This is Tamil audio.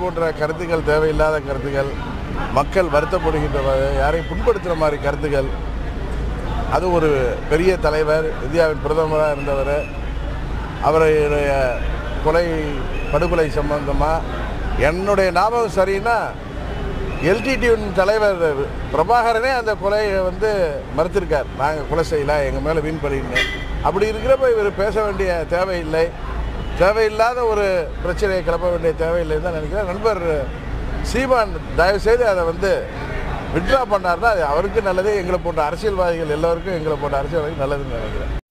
போன்ற கருத்துக்கள் தேவையில்லாத கருத்துக்கள் மக்கள் வருத்தப்படுகின்ற வகை, யாரையும் புண்படுத்துகிற மாதிரி கருத்துக்கள் அது ஒரு பெரிய தலைவர் இந்தியாவின் பிரதமராக இருந்தவர் அவருடைய கொலை படுகொலை சம்பந்தமாக என்னுடைய ஞாபகம் சரின்னா எல்டிடியின் தலைவர் பிரபாகரனே அந்த கொலையை வந்து மறுத்திருக்கார் நாங்கள் கொலை செய்யல எங்கள் மேலே வீண் பழின்னு அப்படி இருக்கிறப்ப இவர் பேச வேண்டிய தேவையில்லை தேவையில்லாத ஒரு பிரச்சனையை கிளப்ப வேண்டிய தேவையில்லைன்னு தான் நினைக்கிறேன் நண்பர் சீமான் தயவுசெய்து அதை வந்து விட்ரா பண்ணார்னா அது அவருக்கு நல்லது எங்களை போன்ற அரசியல்வாதிகள் எல்லோருக்கும் எங்களை போன்ற அரசியல்வாதிகள் நல்லதுன்னு நினைக்கிறேன்